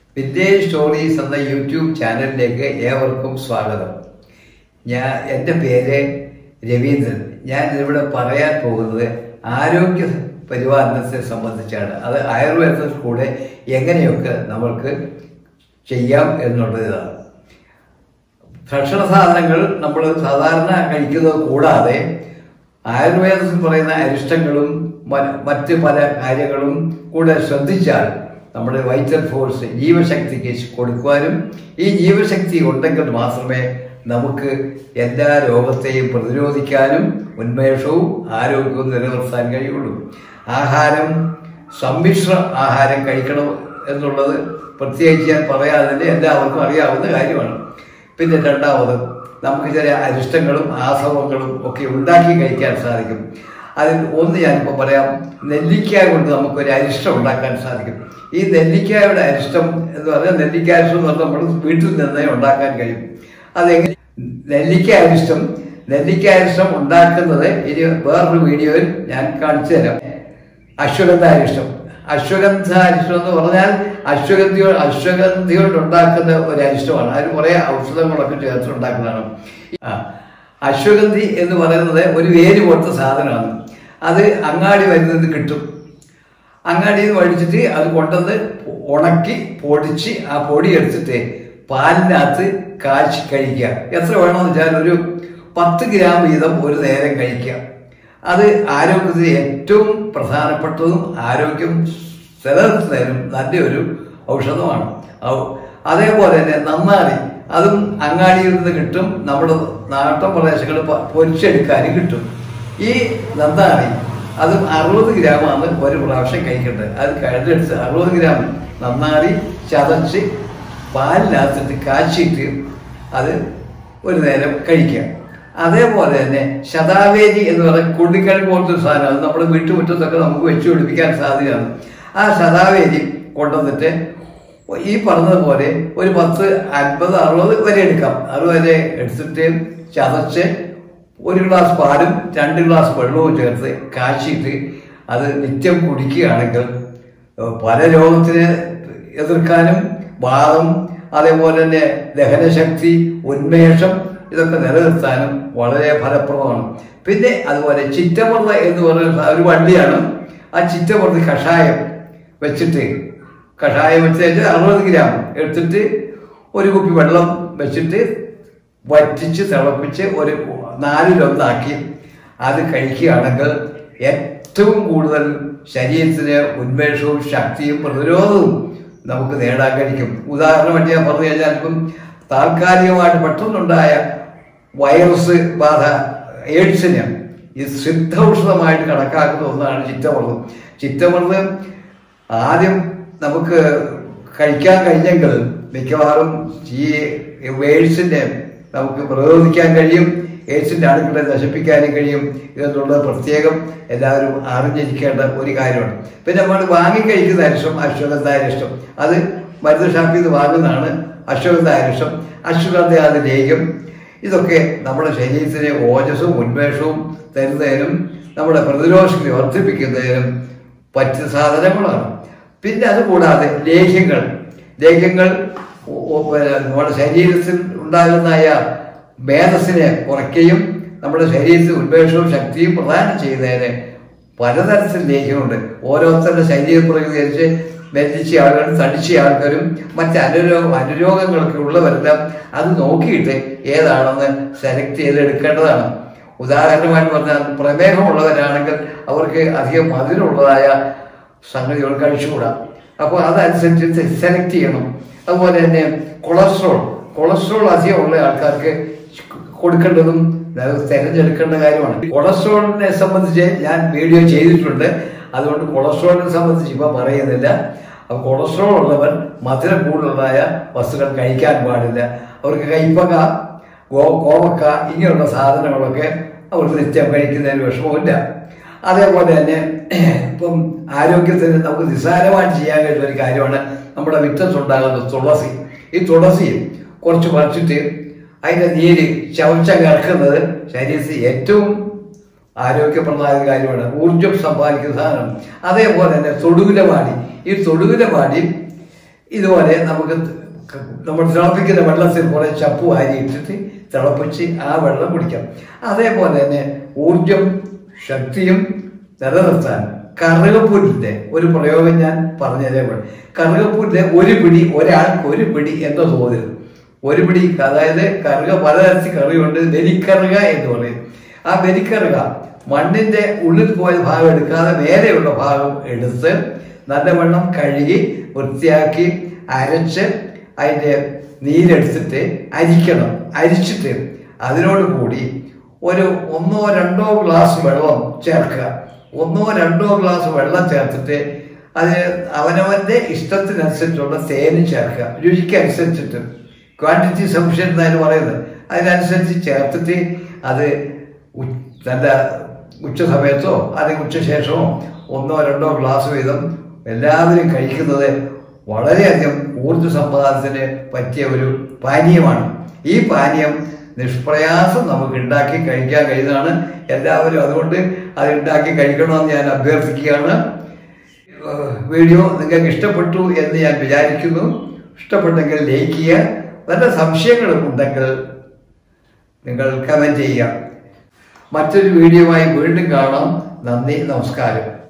vintage stories എന്ന YouTube ചാനലിലേക്ക് ഏവർക്കും സ്വാഗതം ഞാൻ എൻ്റെ പേര് രവീന്ദ്രൻ ഞാൻ ഇവിടെ പറയാൻ പോകുന്നത് ആരോഗ്യ പരിപാലനത്തെ സംബന്ധിച്ചാണ് അത് ആയുർവേദത്തിൽ കൂടെ എങ്ങനെയൊക്കെ നമ്മൾക്ക് ചെയ്യാം എന്നുള്ളതാണ് ഭക്ഷണ സാധനങ്ങൾ നമ്മൾ സാധാരണ കഴിക്കുന്നത് കൂടാതെ ആയുർവേദത്തിൽ പറയുന്ന അരിഷ്ടങ്ങളും മ- മറ്റ് പല കാര്യങ്ങളും കൂടെ ശ്രദ്ധിച്ചാൽ നമ്മുടെ വൈറ്റൽ ഫോഴ്സ് ജീവശക്തിക്ക് കൊടുക്കുവാനും ഈ ജീവശക്തി ഉണ്ടെങ്കിൽ മാത്രമേ നമുക്ക് എല്ലാ രോഗത്തെയും പ്രതിരോധിക്കാനും ഉന്മേഷവും ആരോഗ്യവും നിലനിർത്താൻ കഴിയുള്ളൂ ആഹാരം സമ്മിശ്ര ആഹാരം കഴിക്കണം എന്നുള്ളത് പ്രത്യേകിച്ച് ഞാൻ പറയാതെ തന്നെ എല്ലാവർക്കും അറിയാവുന്ന കാര്യമാണ് പിന്നെ രണ്ടാമത് നമുക്ക് ചില അരിഷ്ടങ്ങളും ആസവങ്ങളും ഒക്കെ ഉണ്ടാക്കി കഴിക്കാൻ സാധിക്കും അതിൽ ഒന്ന് ഞാനിപ്പോൾ പറയാം നെല്ലിക്ക കൊണ്ട് നമുക്കൊരു അരിഷ്ടം ഉണ്ടാക്കാൻ സാധിക്കും ഈ നെല്ലിക്കായുടെ അരിഷ്ടം എന്ന് പറഞ്ഞാൽ നെല്ലിക്ക അരിഷ്ടം എന്ന് പറഞ്ഞാൽ നമ്മൾ വീട്ടിൽ നിന്നേ ഉണ്ടാക്കാൻ കഴിയും അതെങ്ങനെ നെല്ലിക്ക അരിഷ്ടം നെല്ലിക്ക അരിഷ്ടം ഉണ്ടാക്കുന്നത് ഇനി വേറൊരു വീഡിയോയിൽ ഞാൻ കാണിച്ചു തരാം അശ്വഗന്ധ അരിഷ്ടം അശ്വഗന്ധ അരിഷ്ടം എന്ന് പറഞ്ഞാൽ അശ്വഗന്ധിയോ അശ്വഗന്ധി കൊണ്ട് ഉണ്ടാക്കുന്ന ഒരു അരിഷ്ടമാണ് അതിന് കുറേ ഔഷധങ്ങളൊക്കെ ചേർത്ത് ഉണ്ടാക്കുന്നതാണ് ആ അശ്വഗന്ധി എന്ന് പറയുന്നത് ഒരു വേര് പോലത്തെ സാധനമാണ് അത് അങ്ങാടി വരുന്നത് കിട്ടും അങ്ങാടിയിൽ നിന്ന് മേടിച്ചിട്ട് അത് കൊണ്ടുവന്ന് ഉണക്കി പൊടിച്ച് ആ പൊടി എടുത്തിട്ട് പാലിനകത്ത് കാച്ചി കഴിക്കുക എത്ര വേണമെന്ന് വെച്ചാൽ ഒരു പത്ത് ഗ്രാം വീതം ഒരു നേരം കഴിക്കുക അത് ആരോഗ്യത്തിന് ഏറ്റവും പ്രധാനപ്പെട്ടതും ആരോഗ്യം നിലനിർത്തുന്നതിനും നല്ലൊരു ഔഷധമാണ് ഔ- അതേപോലെ തന്നെ നന്നാറി അതും അങ്ങാടിയിൽ നിന്ന് കിട്ടും നമ്മുടെ നാട്ടൻ പ്രദേശങ്ങളിൽ പ- പൊരിച്ചെടുക്കാനും കിട്ടും ഈ നന്നാറി അതും അറുപത് ഗ്രാമാണ് ഒരു പ്രാവശ്യം കഴിക്കേണ്ടത് അത് കഴിഞ്ഞെടുത്ത് അറുപത് ഗ്രാം നന്നാറി ചതച്ച് പാലിനകത്തിട്ട് കാച്ചിട്ട് അത് ഒരു നേരം കഴിക്കുക അതേപോലെ തന്നെ ശതാവേരി എന്ന് പറയുന്ന കുണ്ടിക്കൽ പോലത്തെ ഒരു സാധനം അത് നമ്മുടെ വീട്ടുമുറ്റത്തൊക്കെ നമുക്ക് വെച്ച് പിടിപ്പിക്കാൻ സാധ്യതയാണ് ആ ശതാവേരി കൊണ്ടുവന്നിട്ട് ഈ പറഞ്ഞതുപോലെ ഒരു പത്ത് അൻപത് അറുപത് വരെ എടുക്കാം അറുപത് വരെ എടുത്തിട്ട് ചതച്ച് ഒരു ഗ്ലാസ് പാലും രണ്ട് ഗ്ലാസ് വെള്ളവും ചേർത്ത് കാച്ചിട്ട് അത് നിത്യം കുടിക്കുകയാണെങ്കിൽ ഏഹ് പല രോഗത്തിന് എതിർക്കാനും വാദം അതേപോലെ തന്നെ ദഹനശക്തി ഉന്മേഷം ഇതൊക്കെ നിലനിർത്താനും വളരെ ഫലപ്രദമാണ് പിന്നെ അതുപോലെ ചിറ്റമൃത എന്ന് പറയുന്ന ഒരു വണ്ടിയാണ് ആ ചിറ്റമൃത കഷായം വെച്ചിട്ട് കഷായം വെച്ച് കഴിഞ്ഞാൽ അറുപത് ഗ്രാം എടുത്തിട്ട് ഒരു കുപ്പി വെള്ളം വെച്ചിട്ട് വറ്റിച്ച് തിളപ്പിച്ച് ഒരു നാലിലൊന്നാക്കി അത് കഴിക്കുകയാണെങ്കിൽ ഏറ്റവും കൂടുതൽ ശരീരത്തിന് ഉന്മേഷവും ശക്തിയും പ്രതിരോധവും നമുക്ക് നേടാൻ കഴിക്കും ഉദാഹരണമായിട്ട് ഞാൻ പറഞ്ഞു കഴിഞ്ഞാൽ ഇപ്പം താൽക്കാലികമായിട്ട് പെട്ടെന്നുണ്ടായ വൈറസ് ബാധ എയ്ഡ്സിന് ഈ സിദ്ധൌഷധമായിട്ട് കണക്കാക്കുന്ന ഒന്നാണ് ചിറ്റമൃതം ചിറ്റമൃതം ആദ്യം നമുക്ക് കഴിക്കാൻ കഴിഞ്ഞെങ്കിൽ മിക്കവാറും ഈ എയ്ഡ്സിന്റെ നമുക്ക് പ്രതിരോധിക്കാൻ കഴിയും എയ്ഡ്സിന്റെ അണുക്കളെ നശിപ്പിക്കാനും കഴിയും എന്നുള്ളത് പ്രത്യേകം എല്ലാവരും അറിഞ്ഞിരിക്കേണ്ട ഒരു കാര്യമാണ് പിന്നെ നമ്മൾ വാങ്ങിക്കഴിക്കുന്ന അരിഷ്ടം അശ്വഗന്ധ അരിഷ്ടം അത് മരുന്ന് ഷാപ്പിൽ നിന്ന് വാങ്ങുന്നതാണ് അശ്വഗന്ധ അരിഷ്ടം അശ്വഗന്ധ ലേഖ്യം ഇതൊക്കെ നമ്മുടെ ശരീരത്തിന് ഓജസ്സും ഉന്മേഷവും തരുന്നതിനും നമ്മുടെ പ്രതിരോധശക്തി വർദ്ധിപ്പിക്കുന്നതിനും പറ്റിയ സാധനങ്ങളാണ് പിന്നെ അതുകൂടാതെ ലേഹ്യങ്ങൾ ലേഹ്യങ്ങൾ ഒ- ഒ- പിന്നെ നമ്മുടെ ശരീരത്തിൽ ഉണ്ടാകുന്നതായ മേധസ്സിനെ കുറയ്ക്കുകയും നമ്മുടെ ശരീരത്തിൽ ഉന്മേഷവും ശക്തിയും പ്രദാനം ചെയ്യുന്നതിന് പലതരത്തിൽ ലേഹ്യമുണ്ട് ഓരോരുത്തരുടെ ശരീര പ്രകൃതി അനുസരിച്ച് മെല്ലിച്ച ആളുകളും തടിച്ച ആൾക്കാരും മറ്റ് അനുരോഗ അനുരോഗങ്ങളൊക്കെ ഉള്ളവരെല്ലാം അത് നോക്കിയിട്ട് ഏതാണെന്ന് സെലക്ട് ചെയ്ത് എടുക്കേണ്ടതാണ് ഉദാഹരണമായിട്ട് പറഞ്ഞാൽ പ്രമേഹമുള്ളവരാണെങ്കിൽ അവർക്ക് അധികം മധുരമുള്ളതായ സംഗതികൾ കഴിച്ചുകൂടാ അപ്പോൾ അതനുസരിച്ച് സെലക്ട് ചെയ്യണം അതുപോലെ തന്നെ കൊളസ്ട്രോൾ കൊളസ്ട്രോൾ അധികം ഉള്ള ആൾക്കാർക്ക് കൊടുക്കേണ്ടതും അത് തിരഞ്ഞെടുക്കേണ്ട കാര്യമാണ് കൊളസ്ട്രോളിനെ സംബന്ധിച്ച് ഞാൻ വീഡിയോ ചെയ്തിട്ടുണ്ട് അതുകൊണ്ട് കൊളസ്ട്രോളിനെ സംബന്ധിച്ച് ഇപ്പൊ പറയുന്നില്ല അപ്പൊ കൊളസ്ട്രോൾ ഉള്ളവർ മധുരം കൂടുതലായ വസ്തുക്കൾ കഴിക്കാൻ പാടില്ല അവർക്ക് കൈപ്പക ഗോ കോവക്ക ഇങ്ങനെയുള്ള സാധനങ്ങളൊക്കെ അവർക്ക് നിത്യം കഴിക്കുന്നതിന് വിഷമമില്ല അതേപോലെ തന്നെ ഇപ്പം ആരോഗ്യത്തിന് നമുക്ക് നിസ്സാരമായിട്ട് ചെയ്യാൻ കഴിയുന്ന ഒരു കാര്യമാണ് നമ്മുടെ വിറ്റത്തുണ്ടാകുന്ന തുളസി ഈ തുളസി കുറച്ച് പറിച്ചിട്ട് അതിന്റെ നീര് ചവച്ചങ്ങ് ഇറക്കുന്നത് ശരീരത്തിൽ ഏറ്റവും ആരോഗ്യപ്രദമായ ഒരു കാര്യമാണ് ഊർജം സമ്പാദിക്കുന്ന സാധനം അതേപോലെ തന്നെ തൊടുകുലവാടി ഈ തൊടുകുലവാടി ഇതുപോലെ നമുക്ക് ക- നമ്മൾ തിളപ്പിക്കുന്ന വെള്ളത്തിൽ കുറെ ചപ്പ് വാരി ഇട്ടിട്ട് തിളപ്പിച്ച് ആ വെള്ളം കുടിക്കാം അതേപോലെ തന്നെ ഊർജം ശക്തിയും നിലനിർത്താൻ കറുകപ്പൂരിന്റെ ഒരു പ്രയോഗം ഞാൻ പറഞ്ഞതേ പോലെ കറുകപ്പൂരിന്റെ ഒരു പിടി ഒരാൾക്ക് ഒരു പിടി എന്ന തോതിൽ ഒരു പിടി അതായത് കറുക പലതരത്തിൽ കറിയുണ്ട് വെരിക്കറുക എന്ന് പറയും ആ വെരിക്കറുക മണ്ണിന്റെ ഉള്ളിൽ പോയ ഭാഗം എടുക്കാതെ മേലെയുള്ള ഭാഗം എടുത്ത് നല്ലവണ്ണം കഴുകി വൃത്തിയാക്കി അരച്ച് അതിൻ്റെ നീരെടുത്തിട്ട് അരിക്കണം അരിച്ചിട്ട് അതിനോട് കൂടി ഒരു ഒന്നോ രണ്ടോ ഗ്ലാസ് വെള്ളം ചേർക്കുക ഒന്നോ രണ്ടോ ഗ്ലാസ് വെള്ളം ചേർത്തിട്ട് അതിന് അവനവന്റെ ഇഷ്ടത്തിനനുസരിച്ചുള്ള തേനും ചേർക്കുക രുചിക്ക് അനുസരിച്ചിട്ട് ക്വാണ്ടിറ്റി സഫിഷ്യൻ്റ് എന്നാണ് പറയുന്നത് അതിനനുസരിച്ച് ചേർത്തിട്ട് അത് ഉ- നല്ല ഉച്ച സമയത്തോ അല്ലെങ്കിൽ ഉച്ചശേഷമോ ഒന്നോ രണ്ടോ ഗ്ലാസ് വീതം എല്ലാവരും കഴിക്കുന്നത് വളരെയധികം ഊർജ്ജ സമ്പാദനത്തിന് പറ്റിയ ഒരു പാനീയമാണ് ഈ പാനീയം നിഷ്പ്രയാസം നമുക്ക് ഉണ്ടാക്കി കഴിക്കാൻ കഴിയുന്നതാണ് എല്ലാവരും അതുകൊണ്ട് അത് ഉണ്ടാക്കി കഴിക്കണമെന്ന് ഞാൻ അഭ്യർത്ഥിക്കുകയാണ് ഏഹ് വീഡിയോ നിങ്ങൾക്ക് ഇഷ്ടപ്പെട്ടു എന്ന് ഞാൻ വിചാരിക്കുന്നു ഇഷ്ടപ്പെട്ടെങ്കിൽ ലൈക്ക് ചെയ്യുക നല്ല സംശയങ്ങളും ഉണ്ടെങ്കിൽ നിങ്ങൾ കമൻറ്റ് ചെയ്യുക മറ്റൊരു വീഡിയോയുമായി വീണ്ടും കാണാം നന്ദി നമസ്കാരം